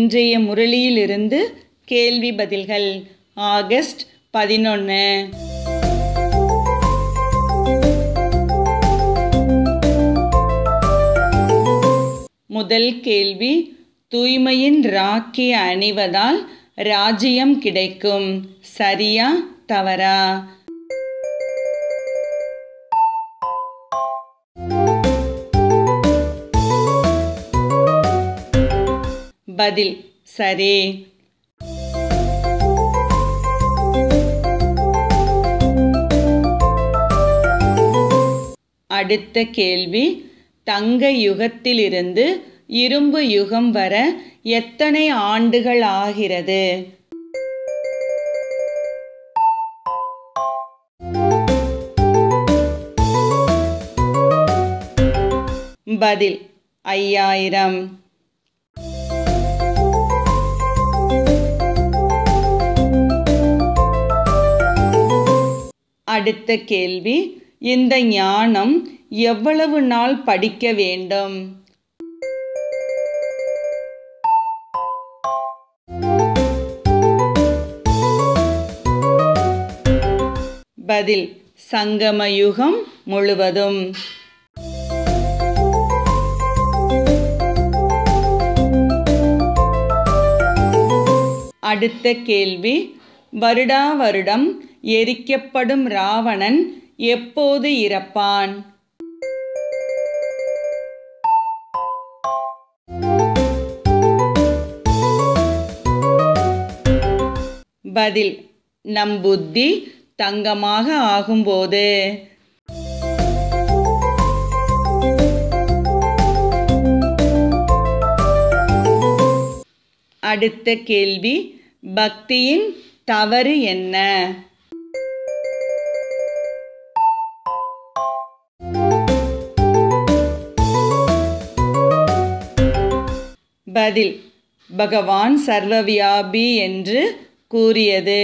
இன்றைய முரளியிலிருந்து கேள்வி பதில்கள் ஆகஸ்ட் பதினொன்று முதல் கேள்வி தூய்மையின் ராக்கி அணிவதால் ராஜ்யம் கிடைக்கும் சரியா தவறா பதில் சரி அடுத்த கேள்வி தங்க யுகத்திலிருந்து இரும்பு யுகம் வர எத்தனை ஆண்டுகள் ஆகிறது பதில் ஐயாயிரம் அடுத்த கேள்வி இந்த ஞானம் எவ்வளவு நாள் படிக்க வேண்டும் பதில் சங்கமயுகம் முழுவதும் அடுத்த கேள்வி வருடா வருடம் எரிக்கப்படும் ராவணன் எப்போது இறப்பான் பதில் நம் புத்தி தங்கமாக ஆகும்போது அடுத்த கேள்வி பக்தியின் தவறு என்ன பதில் பகவான் சர்வவியாபி என்று கூறியது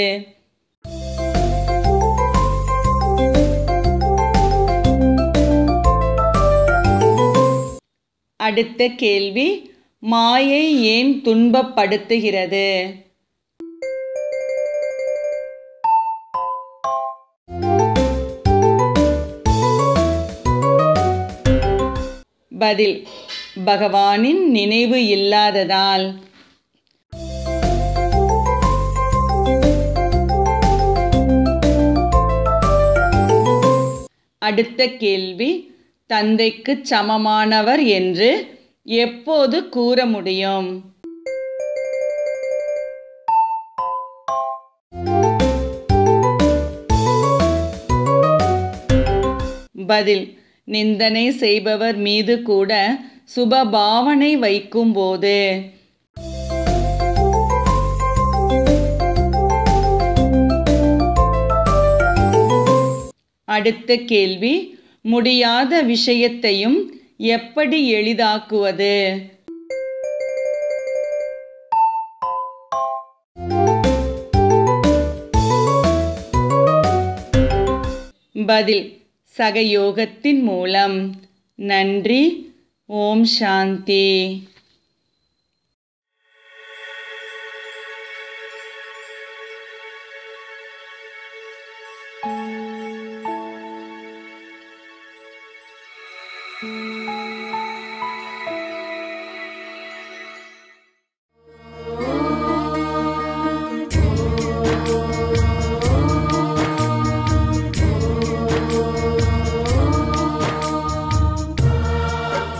அடுத்த கேள்வி மாயை ஏன் துன்பப்படுத்துகிறது பதில் பகவானின் நினைவு இல்லாததால் அடுத்த கேள்வி தந்தைக்கு சமமானவர் என்று எப்போது கூற முடியும் பதில் நிந்தனை செய்பவர் மீது கூட சுபபாவனை வைக்கும்போது அடுத்த கேள்வி முடியாத விஷயத்தையும் எப்படி எளிதாக்குவது பதில் சகயோகத்தின் மூலம் நன்றி ஓம் சாந்தி